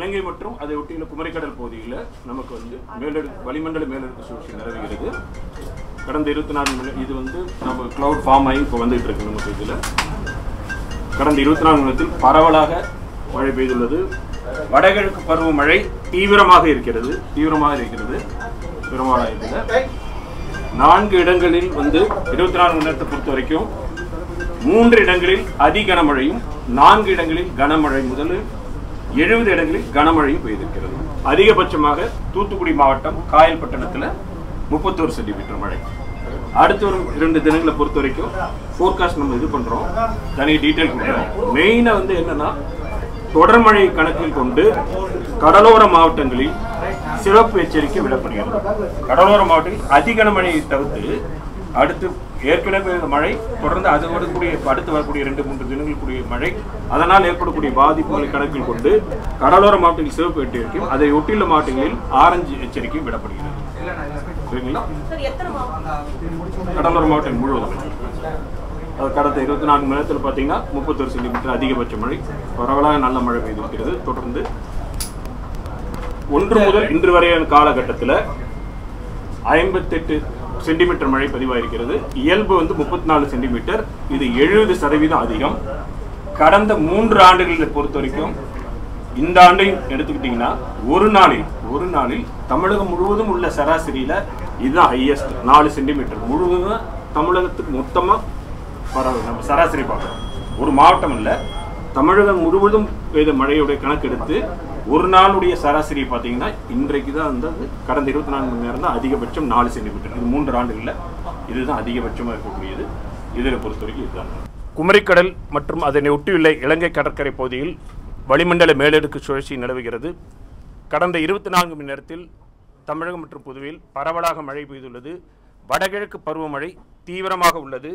இலங்கை மற்றும் அதை ஒட்டியுள்ள குமரிக்கடல் பகுதியில் நமக்கு வந்து மேலடுக்கு வளிமண்டல மேலடுக்கு சுழற்சி நிலவுகிறது கடந்த இருபத்தி நாலு மணி இது வந்து நம்ம கிளவுட் ஃபார்ம் ஆகி இப்போ வந்துட்டு இருக்கு நமக்கு இதில் கடந்த இருபத்தி நான்கு மணி நேரத்தில் பரவலாக மழை பெய்துள்ளது வடகிழக்கு பருவமழை தீவிரமாக இருக்கிறது தீவிரமாக இருக்கிறது தீவிரமாக இருக்கிறது நான்கு இடங்களில் வந்து இருபத்தி நான்கு மணி நேரத்தை பொறுத்த வரைக்கும் மூன்று இடங்களில் அதி கனமழையும் நான்கு இடங்களில் கனமழை முதல் எழுபது இடங்களில் கனமழையும் பெய்திருக்கிறது அதிகபட்சமாக தூத்துக்குடி மாவட்டம் காயல்பட்டணத்தில் முப்பத்தோரு சென்டிமீட்டர் மழை அடுத்து வரும் இரண்டு தினங்களை பொறுத்த வரைக்கும் ஃபோர்காஸ்ட் நம்ம இது பண்றோம் தனி டீட்டெயில் கொடுக்குறோம் மெயினாக வந்து என்னன்னா தொடர் மழை கணக்கில் கொண்டு கடலோர மாவட்டங்களில் சிறப்பு எச்சரிக்கை விடப்படுகிறது கடலோர மாவட்டத்தில் அதிக மழையை தவிர்த்து அடுத்து ஏற்கனவே பெய்த மழை தொடர்ந்து அது வரக்கூடிய அடுத்து வரக்கூடிய ரெண்டு மூன்று தினங்களுக்குரிய மழை அதனால் ஏற்படக்கூடிய பாதிப்புகளை கணக்கில் கொண்டு கடலோர மாவட்டங்களில் சிவப்பு எச்சரிக்கையும் அதை ஒட்டியுள்ள மாவட்டங்களில் ஆரஞ்சு எச்சரிக்கையும் விடப்படுகிறது சரிங்களா சார் எத்தனை மாவட்டம் கடலோர மாவட்டம் முழுவதும் அது கடந்த இருபத்தி நான்கு மணி நேரத்தில் பார்த்தீங்கன்னா முப்பத்தொரு சென்டிமீட்டர் அதிகபட்ச மழை பரவலாக நல்ல மழை பெய்திருக்கிறது தொடர்ந்து ஒன்று முதல் இன்று வரையான காலகட்டத்தில் ஐம்பத்தெட்டு சென்டிமீட்டர் மழை பதிவாயிருக்கிறது இயல்பு வந்து முப்பத்தி நாலு சென்டிமீட்டர் இது எழுபது சதவீதம் அதிகம் கடந்த மூன்று ஆண்டுகளை பொறுத்த வரைக்கும் இந்த ஆண்டையும் எடுத்துக்கிட்டிங்கன்னா ஒரு நாளில் ஒரு நாளில் தமிழகம் முழுவதும் உள்ள சராசரியில இதுதான் ஹையஸ்ட் நாலு சென்டிமீட்டர் முழுவதும் தமிழகத்துக்கு மொத்தமாக பரவ நம்ம சராசரி பார்க்குறோம் ஒரு மாவட்டம் இல்லை தமிழகம் முழுவதும் பெய்த மழையுடைய கணக்கெடுத்து ஒரு நாளுடைய சராசரி பார்த்தீங்கன்னா இன்றைக்கு தான் வந்து அது கடந்த இருபத்தி நான்கு மணி நேரம் தான் அதிகபட்சம் நாலு சென்டிமீட்டர் இது மூன்று ஆண்டுகளில் இதுதான் அதிகபட்சமாக இருக்கக்கூடியது இதில் பொறுத்த வரைக்கும் இதுதான் குமரிக்கடல் மற்றும் அதனை ஒட்டியுள்ள இலங்கை கடற்கரை பகுதியில் வளிமண்டல மேலடுக்கு சுழற்சி நிலவுகிறது கடந்த இருபத்தி நான்கு மணி நேரத்தில் தமிழகம் மற்றும் புதுவையில் பரவலாக மழை பெய்துள்ளது வடகிழக்கு பருவமழை தீவிரமாக உள்ளது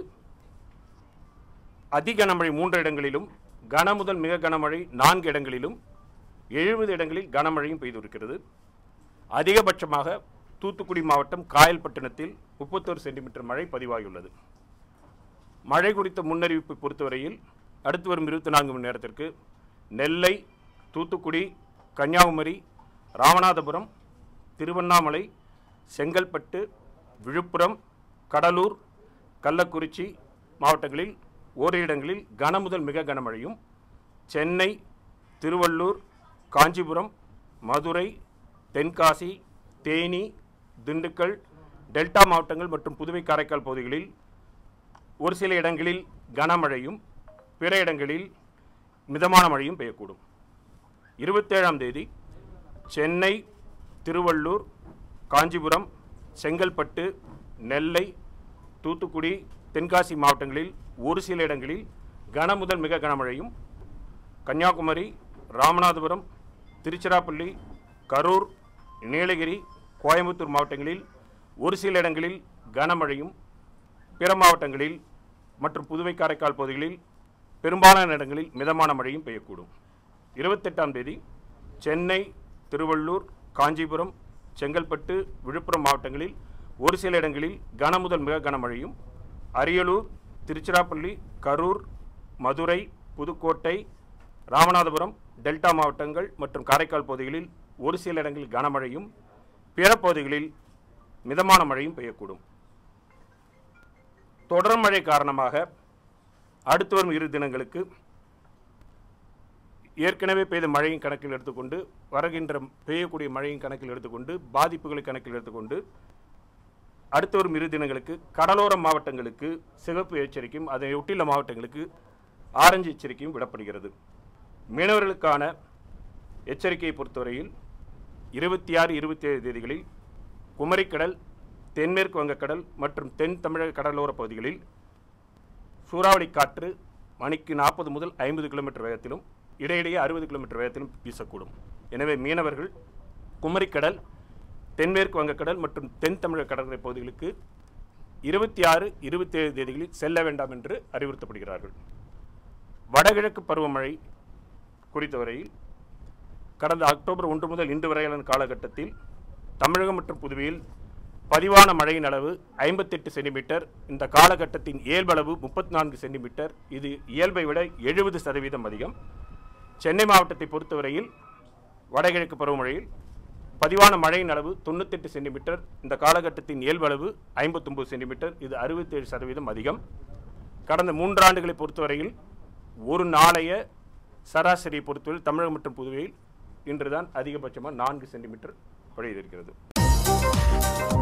அதி கனமழை மூன்று இடங்களிலும் கன முதல் மிக கனமழை நான்கு இடங்களிலும் எழுபது இடங்களில் கனமழையும் பெய்திருக்கிறது அதிகபட்சமாக தூத்துக்குடி மாவட்டம் காயல்பட்டினத்தில் முப்பத்தோரு சென்டிமீட்டர் மழை பதிவாகியுள்ளது மழை குறித்த முன்னறிவிப்பை பொறுத்தவரையில் அடுத்து வரும் இருபத்தி நான்கு மணி நேரத்திற்கு நெல்லை தூத்துக்குடி கன்னியாகுமரி ராமநாதபுரம் திருவண்ணாமலை செங்கல்பட்டு விழுப்புரம் கடலூர் கள்ளக்குறிச்சி மாவட்டங்களில் ஓரிரு இடங்களில் கன முதல் மிக கனமழையும் சென்னை திருவள்ளூர் காஞ்சிபுரம் மதுரை தென்காசி தேனி திண்டுக்கல் டெல்டா மாவட்டங்கள் மற்றும் புதுவை காரைக்கால் பகுதிகளில் ஒரு சில இடங்களில் கனமழையும் பிற இடங்களில் மிதமான மழையும் பெய்யக்கூடும் இருபத்தேழாம் தேதி சென்னை திருவள்ளூர் காஞ்சிபுரம் செங்கல்பட்டு நெல்லை தூத்துக்குடி தென்காசி மாவட்டங்களில் ஒரு சில இடங்களில் கன முதல் மிக கனமழையும் கன்னியாகுமரி ராமநாதபுரம் திருச்சிராப்பள்ளி கரூர் நீலகிரி கோயம்புத்தூர் மாவட்டங்களில் ஒரு சில இடங்களில் கனமழையும் பிற மாவட்டங்களில் மற்றும் புதுவை காரைக்கால் பகுதிகளில் பெரும்பாலான இடங்களில் மிதமான மழையும் பெய்யக்கூடும் இருபத்தெட்டாம் தேதி சென்னை திருவள்ளூர் காஞ்சிபுரம் செங்கல்பட்டு விழுப்புரம் மாவட்டங்களில் ஒரு சில இடங்களில் கன முதல் மிக கனமழையும் அரியலூர் திருச்சிராப்பள்ளி கரூர் மதுரை புதுக்கோட்டை ராமநாதபுரம் டெல்டா மாவட்டங்கள் மற்றும் காரைக்கால் பகுதிகளில் ஒரு சில இடங்களில் கனமழையும் பிற பகுதிகளில் மிதமான மழையும் பெய்யக்கூடும் தொடர் மழை காரணமாக அடுத்து வரும் இரு தினங்களுக்கு ஏற்கனவே பெய்த மழையின் கணக்கில் எடுத்துக்கொண்டு வருகின்ற பெய்யக்கூடிய மழையின் கணக்கில் எடுத்துக்கொண்டு பாதிப்புகளை கணக்கில் எடுத்துக்கொண்டு அடுத்து வரும் இரு தினங்களுக்கு கடலோர மாவட்டங்களுக்கு சிவப்பு எச்சரிக்கையும் அதை ஒட்டியுள்ள மாவட்டங்களுக்கு ஆரஞ்சு எச்சரிக்கையும் விடப்படுகிறது மீனவர்களுக்கான எச்சரிக்கையை பொறுத்தவரையில் இருபத்தி ஆறு இருபத்தி ஏழு தேதிகளில் குமரிக்கடல் தென்மேற்கு வங்கக்கடல் மற்றும் தென் தமிழக கடலோர பகுதிகளில் சூறாவளி காற்று மணிக்கு நாற்பது முதல் ஐம்பது கிலோமீட்டர் வேகத்திலும் இடையிடையே அறுபது கிலோமீட்டர் வேகத்திலும் வீசக்கூடும் எனவே மீனவர்கள் குமரிக்கடல் தென்மேற்கு வங்கக்கடல் மற்றும் தென் தமிழக கடற்கரை பகுதிகளுக்கு இருபத்தி ஆறு இருபத்தி ஏழு தேதிகளில் செல்ல வேண்டாம் என்று அறிவுறுத்தப்படுகிறார்கள் வடகிழக்கு பருவமழை குறித்தவரையில் கடந்த அக்டோபர் ஒன்று முதல் இன்று வரையிலான காலகட்டத்தில் தமிழகம் மற்றும் புதுவையில் பதிவான மழையின் அளவு ஐம்பத்தெட்டு சென்டிமீட்டர் இந்த காலகட்டத்தின் இயல்பளவு முப்பத்தி நான்கு சென்டிமீட்டர் இது இயல்பை விட எழுபது சதவீதம் அதிகம் சென்னை மாவட்டத்தை பொறுத்தவரையில் வடகிழக்கு பருவமழையில் பதிவான மழையின் அளவு தொண்ணூத்தெட்டு சென்டிமீட்டர் இந்த காலகட்டத்தின் இயல்பளவு ஐம்பத்தொம்பது சென்டிமீட்டர் இது அறுபத்தேழு சதவீதம் அதிகம் கடந்த மூன்றாண்டுகளை பொறுத்தவரையில் ஒரு நாளைய சராசரியை பொறுத்தவரையில் தமிழகம் மற்றும் புதுவையில் இன்றுதான் அதிகபட்சமாக நான்கு சென்டிமீட்டர் மழை இருக்கிறது